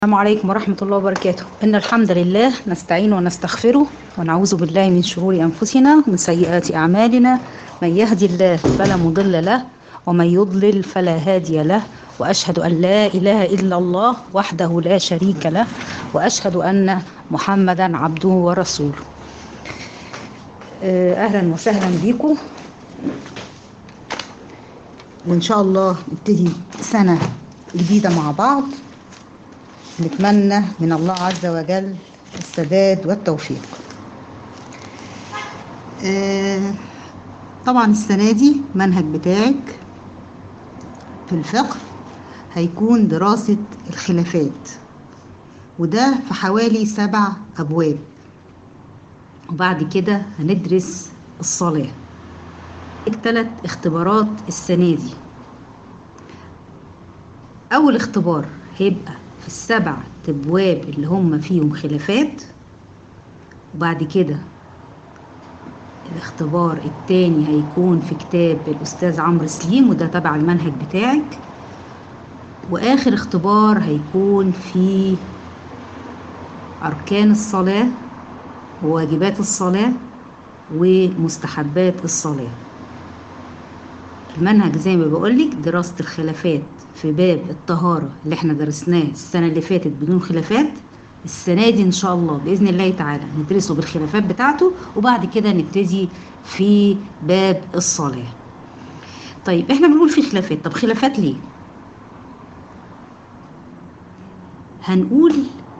السلام عليكم ورحمة الله وبركاته إن الحمد لله نستعين ونستغفره ونعوذ بالله من شرور أنفسنا ومن سيئات أعمالنا من يهدي الله فلا مضل له ومن يضلل فلا هادي له وأشهد أن لا إله إلا الله وحده لا شريك له وأشهد أن محمدا عبده ورسوله آه، أهلا وسهلا بكم وإن شاء الله نبتدي سنة جديدة مع بعض نتمنى من الله عز وجل السداد والتوفيق آه، طبعا السنة دي منهج بتاعك في الفقه هيكون دراسة الخلافات وده في حوالي سبع أبواب وبعد كده هندرس الصلاة ثلاث اختبارات السنة دي أول اختبار هيبقى في السبع أبواب اللي هم فيهم خلافات وبعد كده الاختبار التاني هيكون في كتاب الأستاذ عمرو سليم وده تبع المنهج بتاعك وآخر اختبار هيكون في أركان الصلاة وواجبات الصلاة ومستحبات الصلاة المنهج زي ما بقولك دراسة الخلافات في باب الطهارة اللي احنا درسناه السنة اللي فاتت بدون خلافات السنة دي إن شاء الله بإذن الله تعالى ندرسه بالخلافات بتاعته وبعد كده نبتدي في باب الصلاة طيب احنا بنقول في خلافات طب خلافات ليه؟ هنقول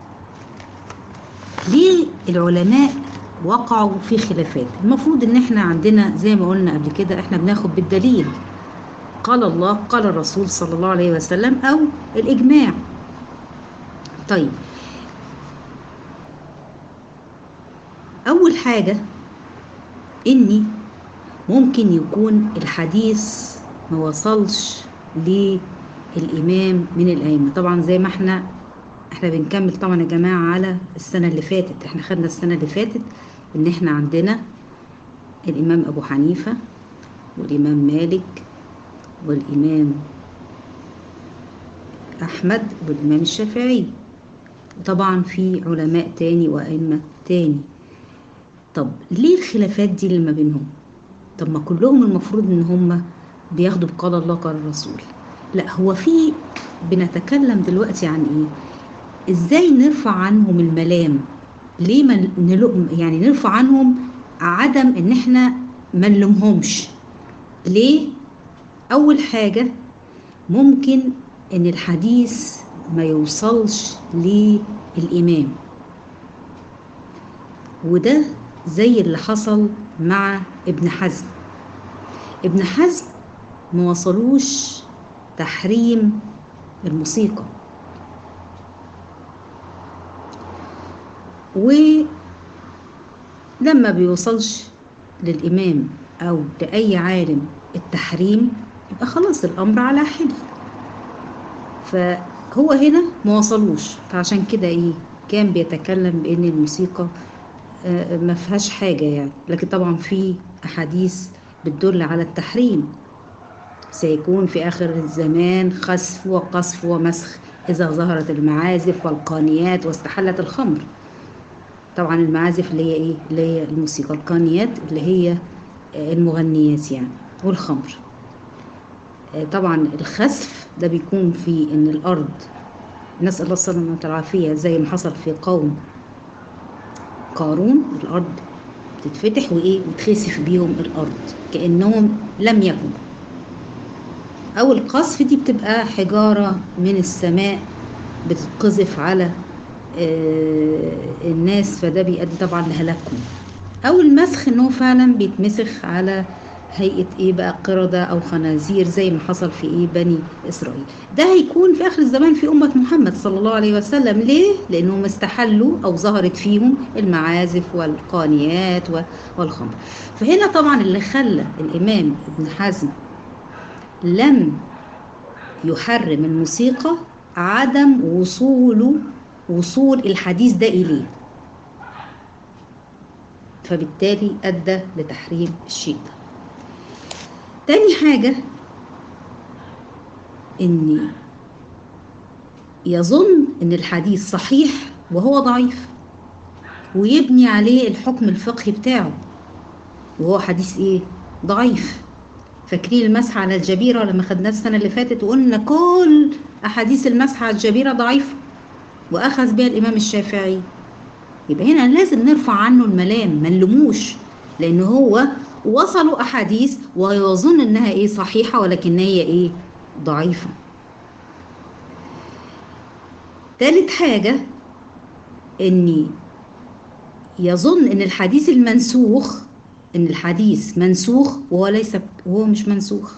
ليه العلماء وقعوا في خلافات المفروض ان احنا عندنا زي ما قلنا قبل كده احنا بناخد بالدليل قال الله قال الرسول صلى الله عليه وسلم او الاجماع طيب اول حاجه اني ممكن يكون الحديث ما وصلش للامام من الائمه طبعا زي ما احنا احنا بنكمل طبعا يا جماعه على السنه اللي فاتت احنا خدنا السنه اللي فاتت ان احنا عندنا الامام ابو حنيفه والامام مالك والامام احمد والامام الشافعي وطبعا في علماء تاني وائمه تاني طب ليه الخلافات دي اللي ما بينهم طب ما كلهم المفروض ان هم بياخدوا بقال الله قال الرسول لا هو في بنتكلم دلوقتي عن ايه ازاي نرفع عنهم الملام ليه ما نلوم يعني نرفع عنهم عدم ان احنا ما نلومهمش ليه اول حاجه ممكن ان الحديث ما يوصلش للامام وده زي اللي حصل مع ابن حزم ابن حزم ما وصلوش تحريم الموسيقى ولما بيوصلش للإمام أو لأي عالم التحريم يبقى خلاص الأمر على حل فهو هنا ما وصلوش فعشان كده إيه كان بيتكلم بأن الموسيقى ما فيهاش حاجة يعني لكن طبعا في أحاديث بتدل على التحريم سيكون في آخر الزمان خسف وقصف ومسخ إذا ظهرت المعازف والقانيات واستحلت الخمر طبعا المعازف اللي هي إيه اللي هي الموسيقى القانيات اللي هي المغنيات يعني والخمر طبعا الخسف ده بيكون في إن الأرض نسأل الله السلامة والعافية زي ما حصل في قوم قارون الأرض بتتفتح وإيه وتخسف بيهم الأرض كأنهم لم يكن أو القصف دي بتبقى حجارة من السماء بتتقذف على الناس فده بيؤدي طبعا لهلاكهم أو المسخ إنه فعلا بيتمسخ على هيئة إيه بقى قردة أو خنازير زي ما حصل في إيه بني إسرائيل ده هيكون في آخر الزمان في أمة محمد صلى الله عليه وسلم ليه؟ لأنهم استحلوا أو ظهرت فيهم المعازف والقانيات والخمر فهنا طبعا اللي خلى الإمام ابن حزم لم يحرم الموسيقى عدم وصوله وصول الحديث ده إليه فبالتالي أدى لتحريم الشيء ده تاني حاجة إن يظن ان الحديث صحيح وهو ضعيف ويبني عليه الحكم الفقهي بتاعه وهو حديث ايه ضعيف فاكرين المسح على الجبيرة لما خدناه السنة اللي فاتت وقلنا كل أحاديث المسح على الجبيرة ضعيفة وأخذ بها الإمام الشافعي يبقى هنا لازم نرفع عنه الملام ما نلوموش لأن هو وصلوا أحاديث ويظن إنها إيه صحيحة ولكن هي إيه ضعيفة تالت حاجة إني يظن إن الحديث المنسوخ إن الحديث منسوخ وهو ليس وهو مش منسوخ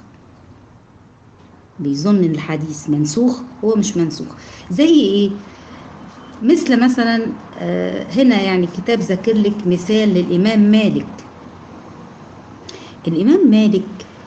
بيظن إن الحديث منسوخ وهو مش منسوخ زي إيه؟ مثل مثلا هنا يعني كتاب ذاكر لك مثال للإمام مالك الإمام مالك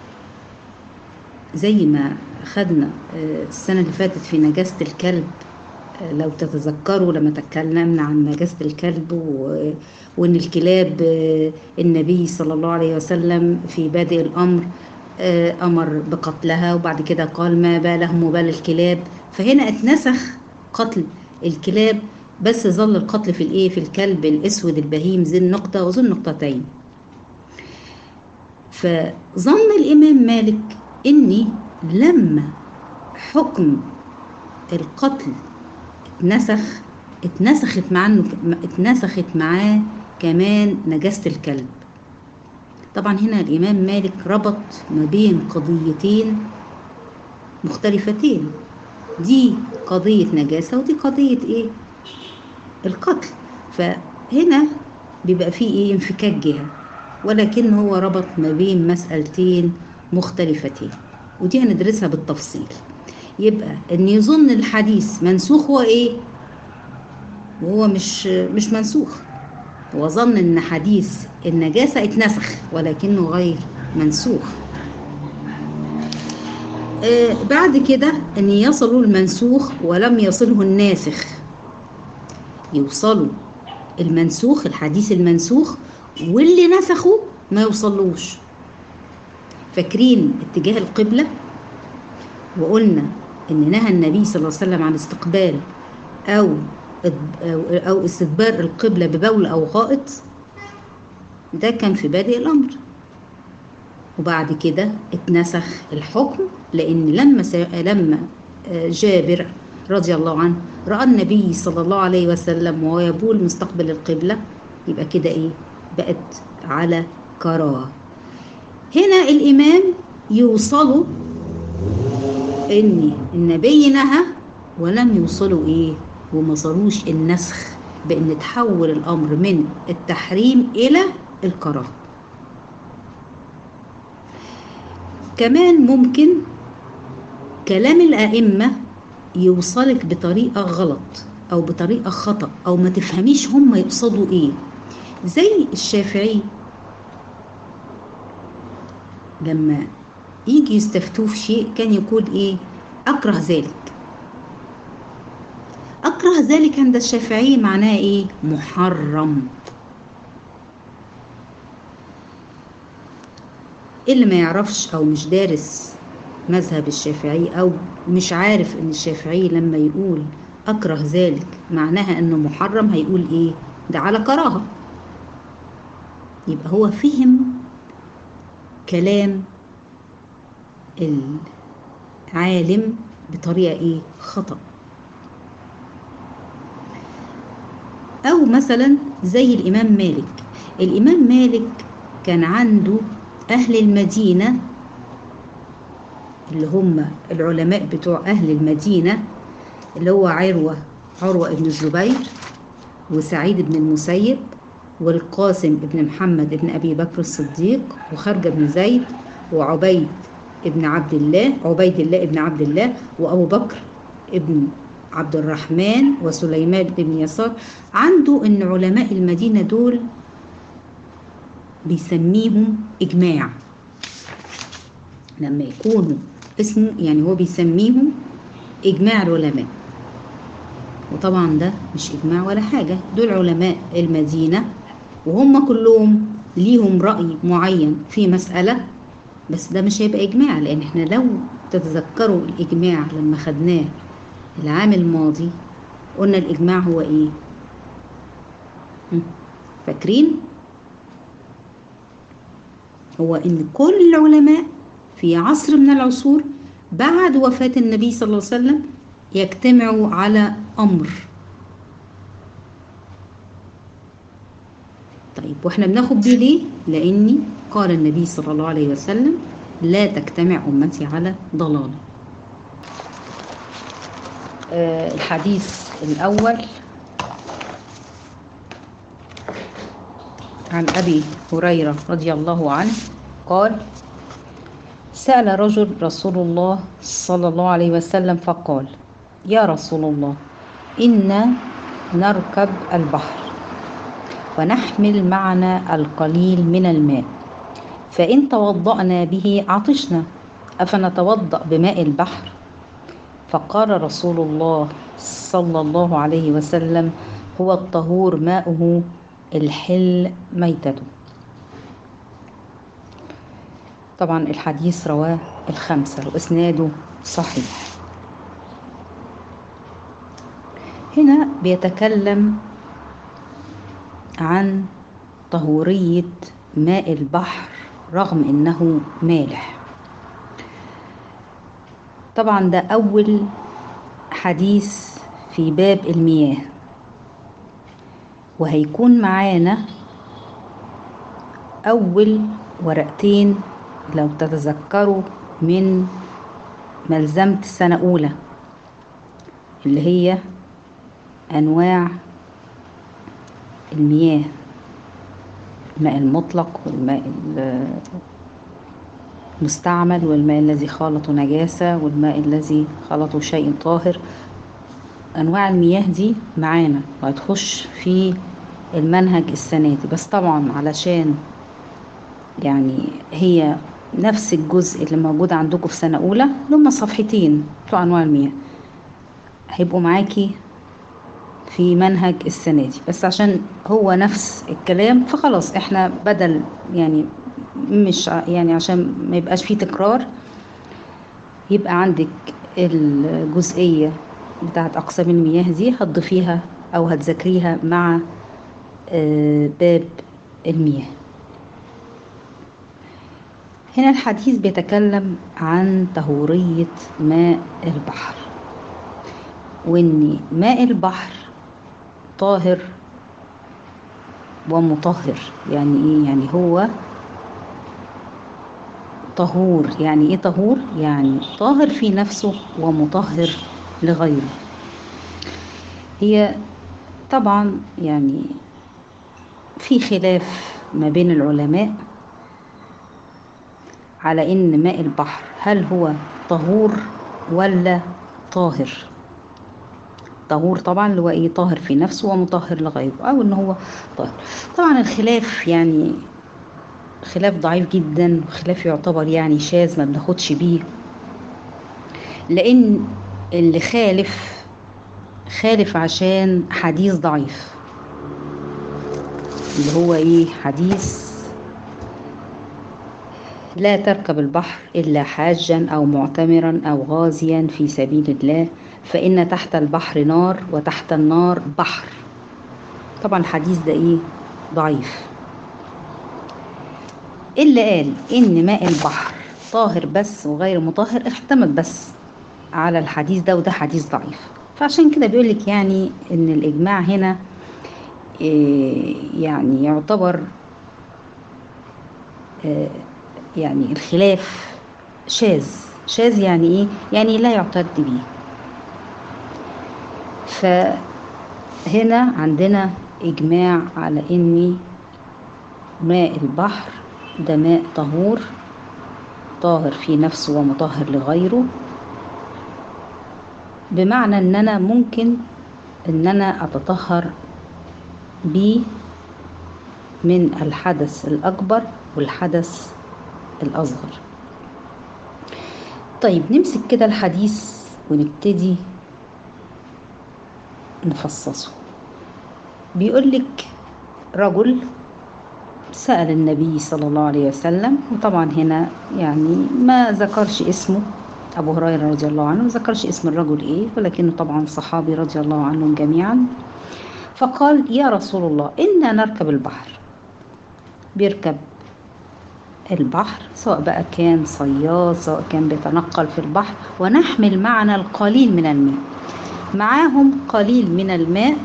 زي ما خدنا السنة اللي فاتت في نجاسة الكلب لو تتذكروا لما تكلمنا عن نجاسة الكلب وإن الكلاب النبي صلى الله عليه وسلم في بادئ الأمر أمر بقتلها وبعد كده قال ما بالهم وبال الكلاب فهنا اتنسخ قتل الكلاب بس ظل القتل في الايه في الكلب الاسود البهيم ذي النقطة وذو النقطتين فظن الإمام مالك إني لما حكم القتل اتنسخ اتنسخت معاه اتنسخت معاه كمان نجاسة الكلب طبعا هنا الإمام مالك ربط ما بين قضيتين مختلفتين دي قضية نجاسة ودي قضية ايه القتل فهنا بيبقى فيه ايه انفكاك جهة ولكن هو ربط ما بين مسألتين مختلفتين ودي هندرسها بالتفصيل يبقى ان يظن الحديث منسوخ هو ايه وهو مش مش منسوخ هو ظن ان حديث النجاسة اتنسخ ولكنه غير منسوخ آه بعد كده ان يصلوا المنسوخ ولم يصله الناسخ يوصلوا المنسوخ الحديث المنسوخ واللي نسخه ما يوصلوش فاكرين اتجاه القبلة وقلنا ان نهى النبي صلى الله عليه وسلم عن استقبال او او استدبار القبلة ببول او غائط ده كان في بادئ الامر وبعد كده اتنسخ الحكم لان لما لما جابر رضي الله عنه راى النبي صلى الله عليه وسلم وهو يبول مستقبل القبله يبقى كده ايه بقت على كراهه هنا الامام يوصلوا ان النبي نهى ولم يوصلوا ايه وما صاروش النسخ بان تحول الامر من التحريم الى الكراهه كمان ممكن كلام الأئمة يوصلك بطريقة غلط أو بطريقة خطأ أو ما تفهميش هم يقصدوا إيه زي الشافعي لما يجي يستفتوه في شيء كان يقول إيه أكره ذلك أكره ذلك عند الشافعي معناه إيه محرم اللي ما يعرفش او مش دارس مذهب الشافعي او مش عارف ان الشافعي لما يقول اكره ذلك معناها انه محرم هيقول ايه ده على كراهه يبقى هو فهم كلام العالم بطريقه ايه خطأ او مثلا زي الامام مالك الامام مالك كان عنده أهل المدينة اللي هم العلماء بتوع أهل المدينة اللي هو عروة عروة ابن الزبير وسعيد بن المسيب والقاسم بن محمد بن أبي بكر الصديق وخرجة بن زيد وعبيد ابن عبد الله عبيد الله ابن عبد الله وأبو بكر ابن عبد الرحمن وسليمان بن يسار عنده أن علماء المدينة دول بيسميهم إجماع لما يكونوا اسمه يعني هو بيسميهم إجماع العلماء وطبعا ده مش إجماع ولا حاجة دول علماء المدينة وهم كلهم ليهم رأي معين في مسألة بس ده مش هيبقى إجماع لأن احنا لو تتذكروا الإجماع لما خدناه العام الماضي قلنا الإجماع هو إيه هم، فاكرين هو إن كل العلماء في عصر من العصور بعد وفاة النبي صلى الله عليه وسلم يجتمعوا على أمر طيب واحنا بناخد بيه ليه؟ لأني قال النبي صلى الله عليه وسلم لا تجتمع أمتي على ضلالة آه الحديث الأول عن أبي هريرة رضي الله عنه قال سأل رجل رسول الله صلى الله عليه وسلم فقال يا رسول الله إنا نركب البحر ونحمل معنا القليل من الماء فإن توضأنا به عطشنا أفنتوضأ بماء البحر فقال رسول الله صلى الله عليه وسلم هو الطهور ماؤه الحل ميتته طبعا الحديث رواه الخمسة وإسناده صحيح هنا بيتكلم عن طهورية ماء البحر رغم إنه مالح طبعا ده أول حديث في باب المياه وهيكون معانا أول ورقتين لو تتذكروا من ملزمة السنة أولى اللي هي أنواع المياه الماء المطلق والماء المستعمل والماء الذي خالطه نجاسة والماء الذي خلطه شيء طاهر أنواع المياه دي معانا وهتخش في المنهج السنة دي بس طبعا علشان يعني هي نفس الجزء اللي موجود عندكم في سنة أولى اللي هما صفحتين بتوع أنواع المياه هيبقوا معاكي في منهج السنة دي بس عشان هو نفس الكلام فخلاص احنا بدل يعني مش يعني عشان ما يبقاش فيه تكرار يبقى عندك الجزئية بتاعت أقسام المياه دي هتضيفيها أو هتذاكريها مع باب المياه هنا الحديث بيتكلم عن طهورية ماء البحر وإن ماء البحر طاهر ومطهر يعني ايه يعني هو طهور يعني ايه طهور يعني طاهر في نفسه ومطهر لغيره هي طبعا يعني في خلاف ما بين العلماء على ان ماء البحر هل هو طهور ولا طاهر طهور طبعا اللي هو ايه طاهر في نفسه ومطهر لغيره او ان هو طاهر طبعا الخلاف يعني خلاف ضعيف جدا وخلاف يعتبر يعني شاذ ما بناخدش بيه لان اللي خالف خالف عشان حديث ضعيف اللي هو ايه حديث لا تركب البحر إلا حاجا أو معتمرا أو غازيا في سبيل الله فإن تحت البحر نار وتحت النار بحر طبعا الحديث ده إيه ضعيف اللي قال إن ماء البحر طاهر بس وغير مطهر اعتمد بس على الحديث ده وده حديث ضعيف فعشان كده بيقولك يعني إن الإجماع هنا إيه يعني يعتبر إيه يعني الخلاف شاذ شاذ يعني ايه يعني لا يعتد به فهنا عندنا اجماع على ان ماء البحر ده ماء طهور طاهر في نفسه ومطهر لغيره بمعنى ان انا ممكن ان انا اتطهر بيه من الحدث الاكبر والحدث الأصغر طيب نمسك كده الحديث ونبتدي نفصصه بيقولك رجل سأل النبي صلى الله عليه وسلم وطبعا هنا يعني ما ذكرش اسمه أبو هريرة رضي الله عنه ما ذكرش اسم الرجل إيه ولكنه طبعا صحابي رضي الله عنهم جميعا فقال يا رسول الله إنا نركب البحر بيركب البحر سواء بقى كان صياد سواء كان بيتنقل في البحر ونحمل معنا القليل من الماء معاهم قليل من الماء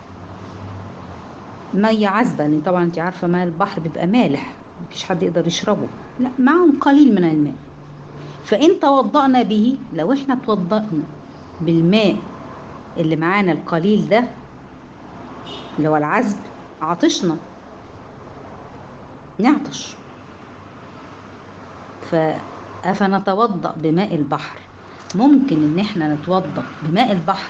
مية عذبة لأن طبعا انت عارفة ماء البحر بيبقى مالح مفيش حد يقدر يشربه لا معاهم قليل من الماء فإن توضأنا به لو احنا توضأنا بالماء اللي معانا القليل ده اللي هو العذب عطشنا نعطش فأفنتوضأ بماء البحر ممكن ان احنا نتوضأ بماء البحر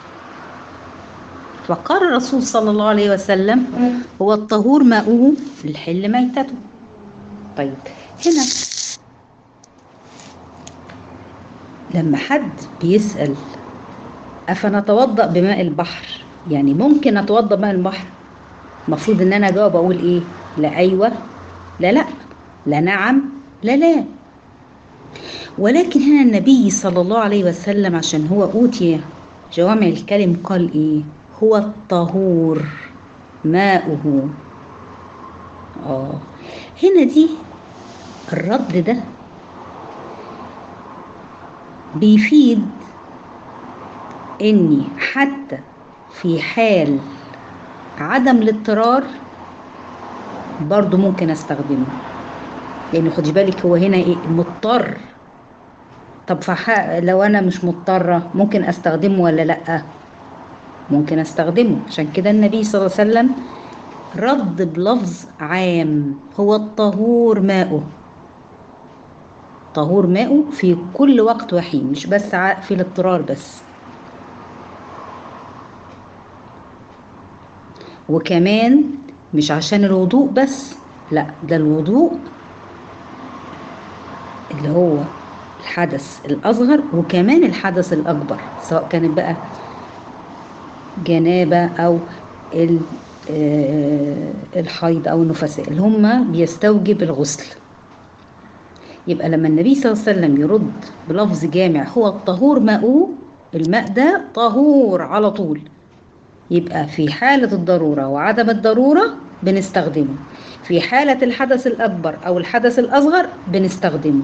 فقال الرسول صلى الله عليه وسلم هو الطهور ماؤه الحل ميتته طيب هنا لما حد بيسأل أفنتوضأ بماء البحر يعني ممكن أتوضأ بماء البحر المفروض إن أنا أجاوب أقول إيه لا أيوة لا لا لا نعم لا لا ولكن هنا النبي صلى الله عليه وسلم عشان هو أوتي جوامع الكلم قال إيه هو الطهور ماؤه آه هنا دي الرد ده بيفيد اني حتى في حال عدم الاضطرار برضو ممكن استخدمه لان خدي بالك هو هنا ايه مضطر طب فح... لو انا مش مضطره ممكن استخدمه ولا لا ممكن استخدمه عشان كده النبي صلى الله عليه وسلم رد بلفظ عام هو الطهور ماؤه طهور ماؤه في كل وقت وحين مش بس في الاضطرار بس وكمان مش عشان الوضوء بس لا ده الوضوء اللي هو الحدث الأصغر وكمان الحدث الأكبر سواء كانت بقى جنابة أو الحيض أو النفساء اللي هم بيستوجب الغسل يبقى لما النبي صلى الله عليه وسلم يرد بلفظ جامع هو الطهور ماؤه الماء ده طهور على طول يبقى في حالة الضرورة وعدم الضرورة بنستخدمه في حالة الحدث الأكبر أو الحدث الأصغر بنستخدمه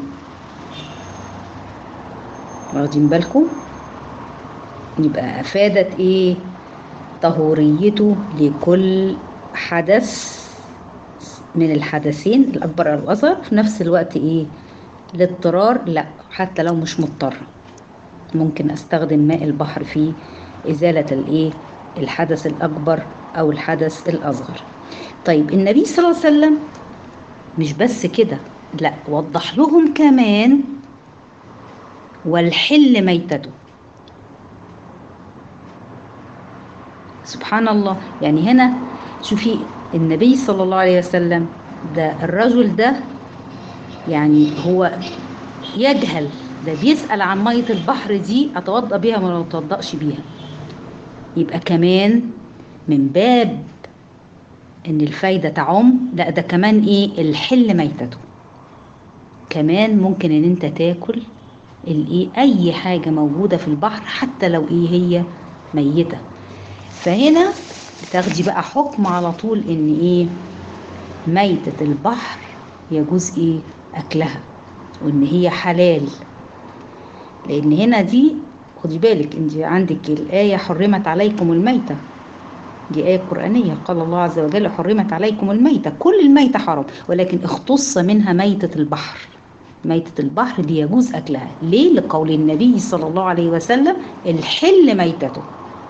واخدين بالكم يبقى أفادت إيه طهوريته لكل حدث من الحدثين الأكبر أو الأصغر في نفس الوقت إيه الاضطرار لا حتى لو مش مضطر ممكن استخدم ماء البحر في ازاله الايه الحدث الاكبر او الحدث الاصغر طيب النبي صلى الله عليه وسلم مش بس كده لا وضح لهم كمان والحل ميتته سبحان الله يعني هنا شوفي النبي صلى الله عليه وسلم ده الرجل ده يعني هو يجهل ده بيسأل عن مية البحر دي أتوضأ بيها ولا ما أتوضأش بيها يبقى كمان من باب إن الفايدة تعم لا ده كمان إيه الحل ميتته كمان ممكن إن أنت تاكل الإيه أي حاجة موجودة في البحر حتى لو إيه هي ميتة فهنا بتاخدي بقى حكم على طول إن إيه ميتة البحر يجوز إيه أكلها وإن هي حلال لأن هنا دي خدي بالك أنت عندك الآية حرمت عليكم الميتة دي آية قرآنية قال الله عز وجل حرمت عليكم الميتة كل الميتة حرام ولكن اختص منها ميتة البحر ميتة البحر دي يجوز أكلها ليه؟ لقول النبي صلى الله عليه وسلم الحل ميتته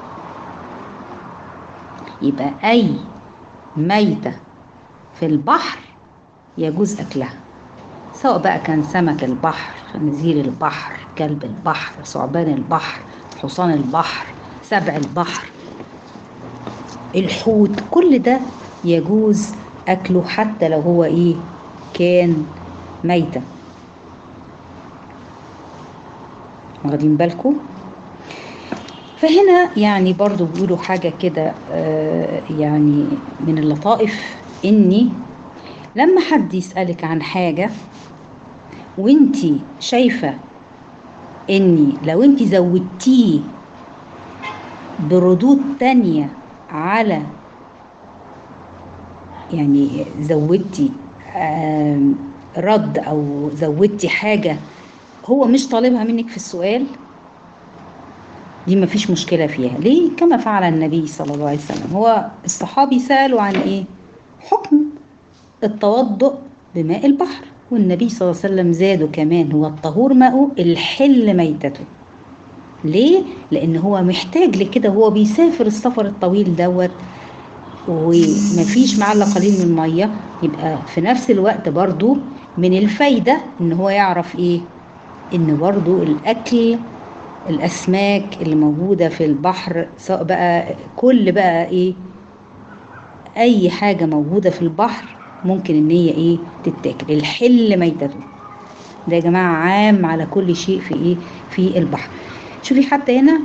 يبقى أي ميتة في البحر يجوز أكلها سواء بقى كان سمك البحر خنزير البحر كلب البحر ثعبان البحر حصان البحر سبع البحر الحوت كل ده يجوز أكله حتى لو هو إيه كان ميتة واخدين بالكم فهنا يعني برضو بيقولوا حاجة كده آه يعني من اللطائف إني لما حد يسألك عن حاجة وانتي شايفة اني لو انت زودتيه بردود تانية على يعني زودتي آم، رد او زودتي حاجة هو مش طالبها منك في السؤال دي ما فيش مشكلة فيها ليه كما فعل النبي صلى الله عليه وسلم هو الصحابي سألوا عن ايه حكم التوضؤ بماء البحر والنبي صلى الله عليه وسلم زادوا كمان هو الطهور ماءه الحل ميتته ليه لان هو محتاج لكده هو بيسافر السفر الطويل دوت ومفيش معاه الا قليل من الميه يبقى في نفس الوقت برضو من الفايده ان هو يعرف ايه ان برضو الاكل الاسماك اللي موجوده في البحر سواء بقى كل بقى ايه اي حاجه موجوده في البحر ممكن ان هي ايه تتاكل الحل ميتته ده يا جماعه عام على كل شيء في ايه في البحر شوفي حتى هنا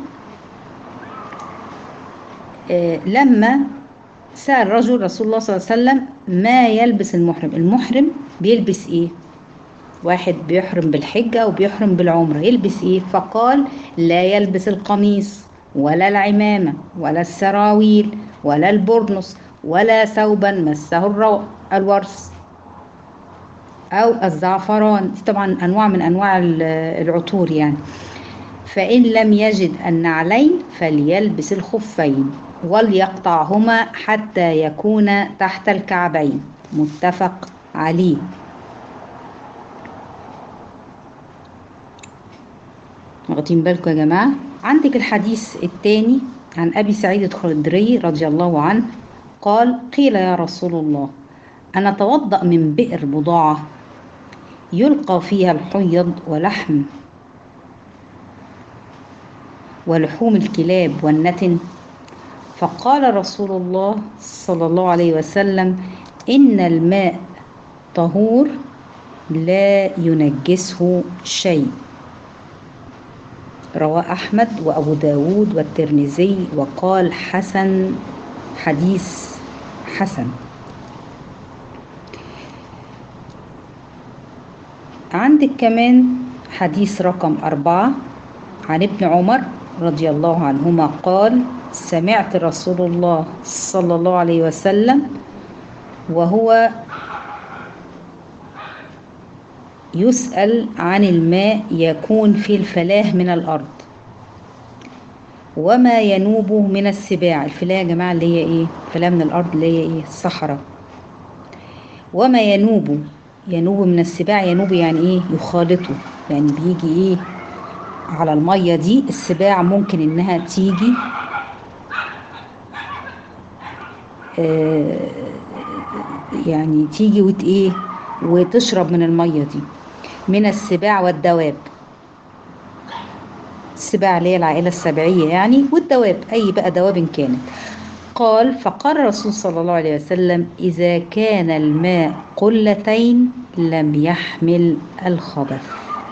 آه لما سأل رجل رسول الله صلى الله عليه وسلم ما يلبس المحرم المحرم بيلبس ايه واحد بيحرم بالحجة وبيحرم بالعمرة يلبس ايه فقال لا يلبس القميص ولا العمامة ولا السراويل ولا البرنس ولا ثوبا مسه الرو... الورس أو الزعفران دي طبعا أنواع من أنواع العطور يعني فإن لم يجد النعلين فليلبس الخفين وليقطعهما حتى يكون تحت الكعبين متفق عليه واخدين بالكم يا جماعة عندك الحديث الثاني عن أبي سعيد الخدري رضي الله عنه قال قيل يا رسول الله أنا توضأ من بئر بضاعة يلقى فيها الحيض ولحم ولحوم الكلاب والنتن فقال رسول الله صلى الله عليه وسلم إن الماء طهور لا ينجسه شيء رواه أحمد وأبو داود والترمذي وقال حسن حديث حسن عندك كمان حديث رقم أربعة عن ابن عمر رضي الله عنهما قال سمعت رسول الله صلى الله عليه وسلم وهو يسأل عن الماء يكون في الفلاه من الأرض وما ينوب من السباع الفلاه يا جماعة اللي هي ايه فلاه من الأرض اللي هي ايه الصحراء وما ينوب ينوب من السباع ينوب يعني ايه يخالطه يعني بيجي ايه على المية دي السباع ممكن انها تيجي آه يعني تيجي وت ايه وتشرب من المية دي من السباع والدواب السباع اللي هي العائلة السبعية يعني والدواب أي بقى دواب كانت قال فقال الرسول صلى الله عليه وسلم إذا كان الماء قلتين لم يحمل الخبث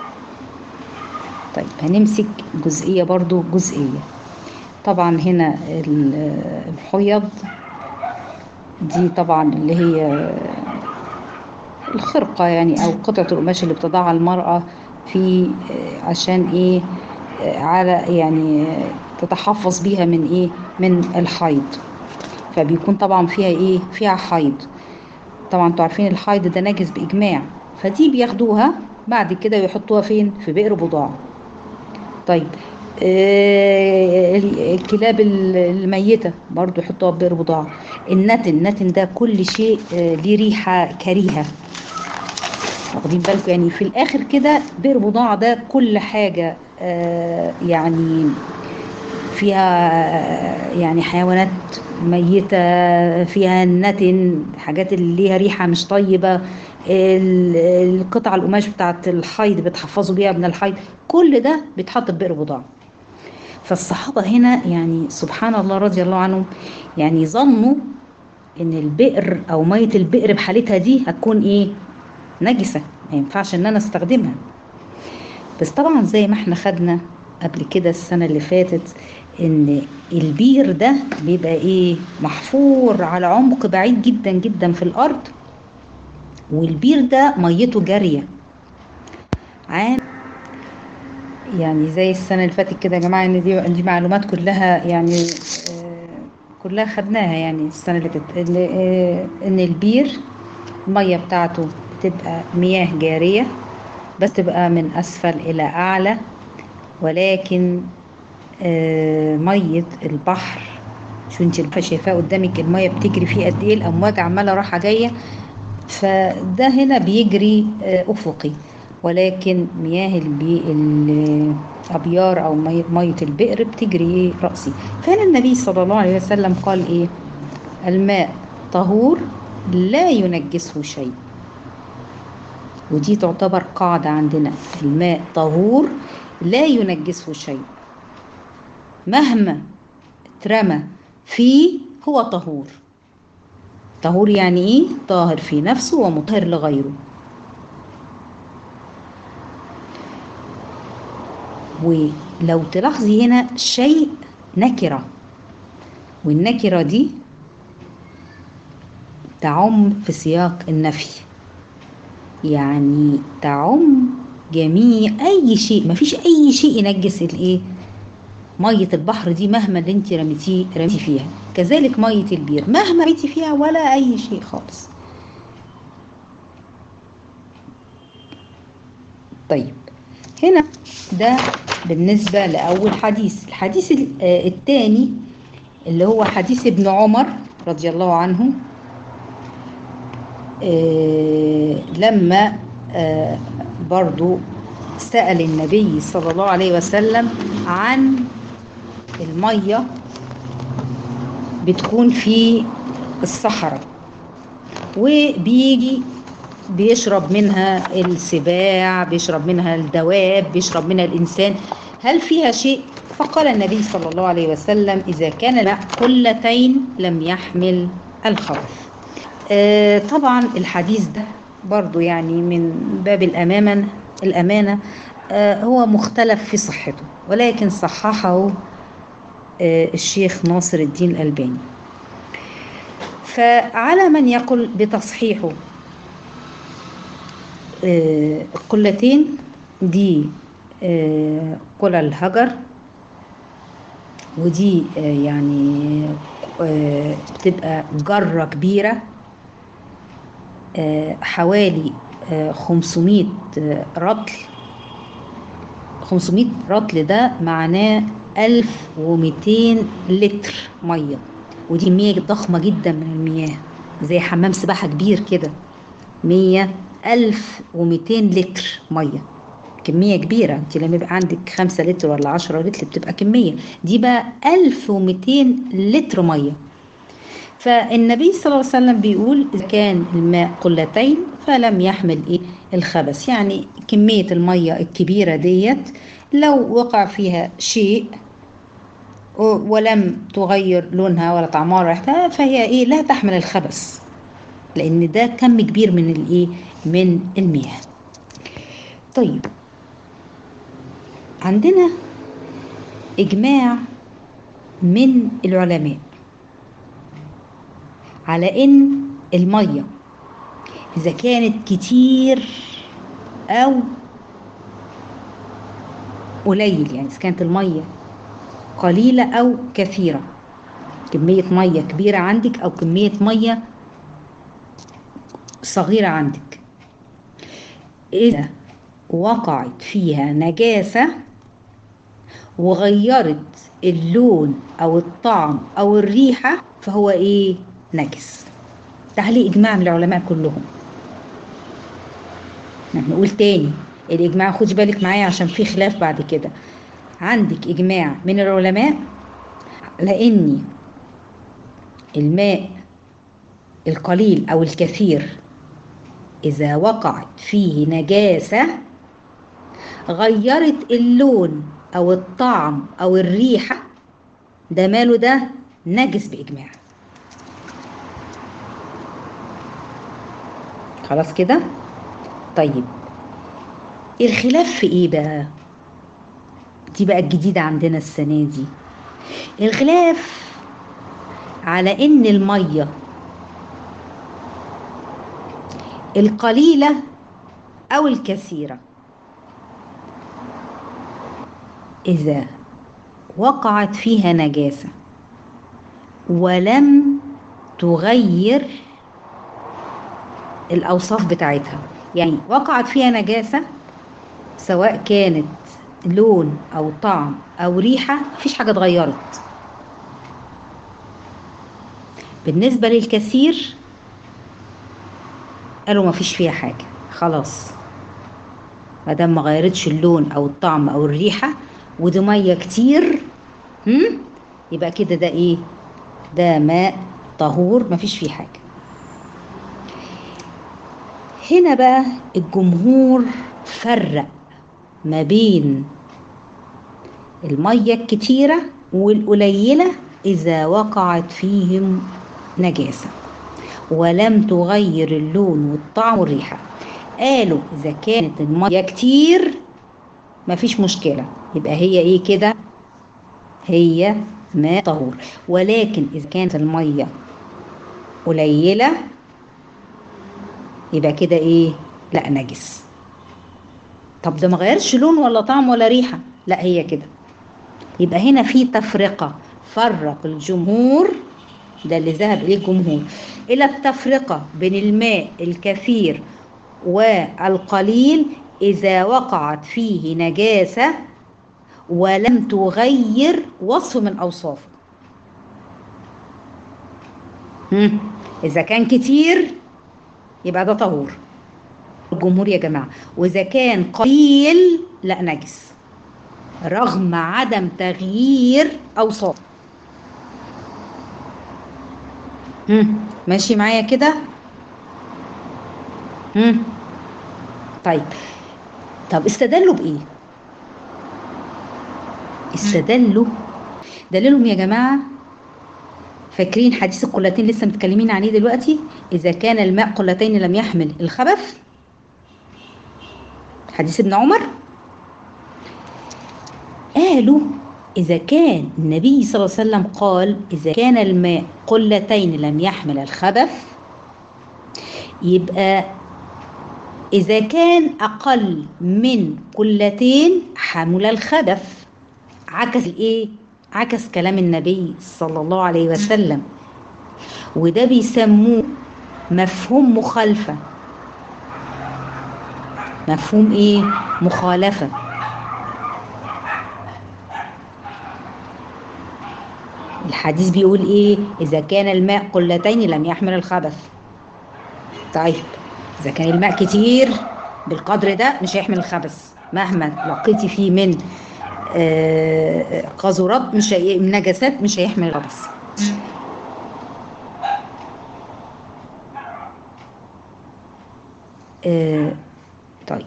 طيب هنمسك جزئية برضو جزئية طبعا هنا الحيض دي طبعا اللي هي الخرقة يعني أو قطعة القماش اللي بتضعها المرأة في عشان إيه على يعني تتحفظ بيها من إيه من الحيض فبيكون طبعا فيها إيه فيها حيض طبعا انتوا عارفين الحيض ده نجس بإجماع فدي بياخدوها بعد كده يحطوها فين في بئر بضاعة طيب آه الكلاب الميتة برضو يحطوها في بئر بضاعة النتن النتن ده كل شيء آه ليه ريحة كريهة واخدين بالكم يعني في الاخر كده بئر بضاعة ده كل حاجة آه يعني فيها يعني حيوانات ميتة فيها النتن حاجات اللي ليها ريحة مش طيبة القطع القماش بتاعت الحيض بتحفظوا بيها من الحيض كل ده بيتحط في بئر بضاعة فالصحابة هنا يعني سبحان الله رضي الله عنهم يعني ظنوا ان البئر او مية البئر بحالتها دي هتكون ايه نجسة ما ينفعش ان انا استخدمها بس طبعا زي ما احنا خدنا قبل كده السنة اللي فاتت ان البير ده بيبقى ايه محفور على عمق بعيد جدا جدا في الارض والبير ده ميته جارية عام يعني زي السنة اللي فاتت كده يا جماعة ان دي دي معلومات كلها يعني كلها خدناها يعني السنة اللي فاتت ان ان البير المية بتاعته بتبقى مياه جارية بس تبقى من أسفل إلى أعلى ولكن مية البحر شو انت شايفاه قدامك المية بتجري فيه قد ايه الأمواج عمالة رايحة جاية فده هنا بيجري أفقي ولكن مياه البي... الأبيار أو مية, مية البئر بتجري رأسي فهنا النبي صلى الله عليه وسلم قال إيه الماء طهور لا ينجسه شيء ودي تعتبر قاعدة عندنا الماء طهور لا ينجسه شيء مهما اترمى فيه هو طهور طهور يعني ايه طاهر في نفسه ومطهر لغيره ولو تلاحظي هنا شيء نكرة والنكرة دي تعم في سياق النفي يعني تعم جميع اي شيء مفيش اي شيء ينجس الايه ميه البحر دي مهما اللي انت رميتيه رميتي فيها كذلك ميه البير مهما رميتي فيها ولا اي شيء خالص طيب هنا ده بالنسبة لأول حديث الحديث الثاني اللي هو حديث ابن عمر رضي الله عنه لما برضو سأل النبي صلى الله عليه وسلم عن المية بتكون في الصحراء وبيجي بيشرب منها السباع بيشرب منها الدواب بيشرب منها الإنسان هل فيها شيء فقال النبي صلى الله عليه وسلم إذا كان الماء قلتين لم يحمل الخبث آه طبعا الحديث ده برضو يعني من باب الأمانة الأمانة آه هو مختلف في صحته ولكن صححه آه الشيخ ناصر الدين الألباني فعلى من يقول بتصحيحه القلتين دي قلى الهجر ودي يعني بتبقى جرة كبيرة حوالي 500 رطل 500 رطل ده معناه 1200 لتر ميه ودي كميه ضخمه جدا من المياه زي حمام سباحه كبير كده 100 1200 لتر ميه كميه كبيره انت لما يبقى عندك 5 لتر ولا 10 لتر بتبقى كميه دي بقى 1200 لتر ميه فالنبي صلى الله عليه وسلم بيقول اذا كان الماء قلتين فلم يحمل ايه الخبث يعني كميه الميه الكبيره ديت لو وقع فيها شيء ولم تغير لونها ولا طعمها ولا ريحتها فهي ايه لا تحمل الخبث لان ده كم كبير من الايه من المياه طيب عندنا اجماع من العلماء على ان الميه اذا كانت كتير او قليل يعني اذا كانت الميه قليله او كثيره كميه ميه كبيره عندك او كميه ميه صغيره عندك اذا وقعت فيها نجاسه وغيرت اللون او الطعم او الريحه فهو ايه نجس ده عليه اجماع من العلماء كلهم نقول تاني الاجماع خدي بالك معايا عشان في خلاف بعد كده عندك اجماع من العلماء لان الماء القليل او الكثير اذا وقعت فيه نجاسه غيرت اللون او الطعم او الريحه ده ماله ده نجس باجماع خلاص كده طيب الخلاف في ايه بقى دي بقى الجديدة عندنا السنة دي الخلاف على ان المية القليلة او الكثيرة إذا وقعت فيها نجاسة ولم تغير الأوصاف بتاعتها يعني وقعت فيها نجاسة سواء كانت لون أو طعم أو ريحة مفيش حاجة اتغيرت بالنسبة للكثير قالوا مفيش فيها حاجة خلاص ما دام ما غيرتش اللون أو الطعم أو الريحة ودي مية كتير هم؟ يبقى كده ده إيه؟ ده ماء طهور مفيش فيه حاجة هنا بقى الجمهور فرق ما بين المية الكتيرة والقليلة إذا وقعت فيهم نجاسة ولم تغير اللون والطعم والريحة قالوا إذا كانت المية كتير مفيش مشكلة يبقى هي إيه كده هي ماء طهور ولكن إذا كانت المية قليلة يبقى كده إيه لا نجس طب ده ما غيرش لون ولا طعم ولا ريحة لا هي كده يبقى هنا في تفرقة فرق الجمهور ده اللي ذهب إليه الجمهور إلى التفرقة بين الماء الكثير والقليل إذا وقعت فيه نجاسة ولم تغير وصف من أوصافه هم. إذا كان كتير يبقى ده طهور الجمهور يا جماعة وإذا كان قليل لا نجس رغم عدم تغيير أوصاف هم. ماشي معايا كده هم. طيب طب استدلوا بإيه استدلوا دليلهم يا جماعة فاكرين حديث القلتين لسه متكلمين عليه دلوقتي إذا كان الماء قلتين لم يحمل الخبث حديث ابن عمر قالوا إذا كان النبي صلى الله عليه وسلم قال إذا كان الماء قلتين لم يحمل الخبث يبقى إذا كان أقل من قلتين حمل الخبث عكس الايه عكس كلام النبي صلى الله عليه وسلم وده بيسموه مفهوم مخالفة مفهوم ايه مخالفة الحديث بيقول ايه اذا كان الماء قلتين لم يحمل الخبث طيب اذا كان الماء كتير بالقدر ده مش هيحمل الخبث مهما لقيتي فيه من آه قاذورات مش هي... نجاسات مش هيحمل الخبث آه طيب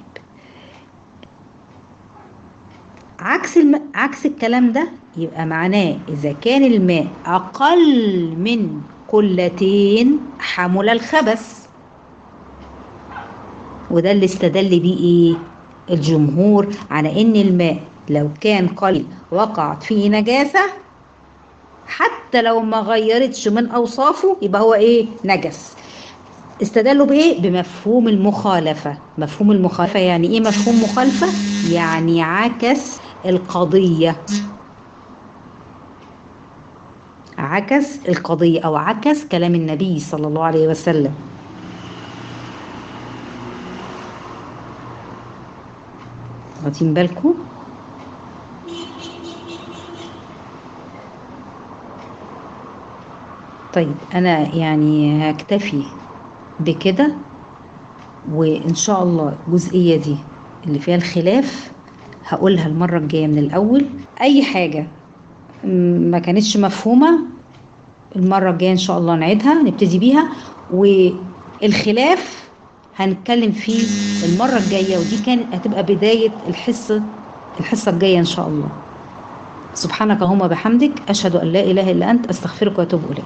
عكس الم... عكس الكلام ده يبقى معناه اذا كان الماء اقل من قلتين حمل الخبث وده اللي استدل بيه ايه الجمهور على ان الماء لو كان قليل وقعت فيه نجاسة حتى لو ما غيرتش من أوصافه يبقى هو إيه نجس استدلوا بإيه بمفهوم المخالفة مفهوم المخالفة يعني إيه مفهوم مخالفة يعني عكس القضية عكس القضية أو عكس كلام النبي صلى الله عليه وسلم واخدين بالكم طيب انا يعني هكتفي بكده وان شاء الله الجزئيه دي اللي فيها الخلاف هقولها المره الجايه من الاول اي حاجه ما كانتش مفهومه المره الجايه ان شاء الله نعيدها نبتدي بيها والخلاف هنتكلم فيه المره الجايه ودي كانت هتبقى بدايه الحصه الحصه الجايه ان شاء الله سبحانك اللهم بحمدك اشهد ان لا اله الا انت استغفرك واتوب اليك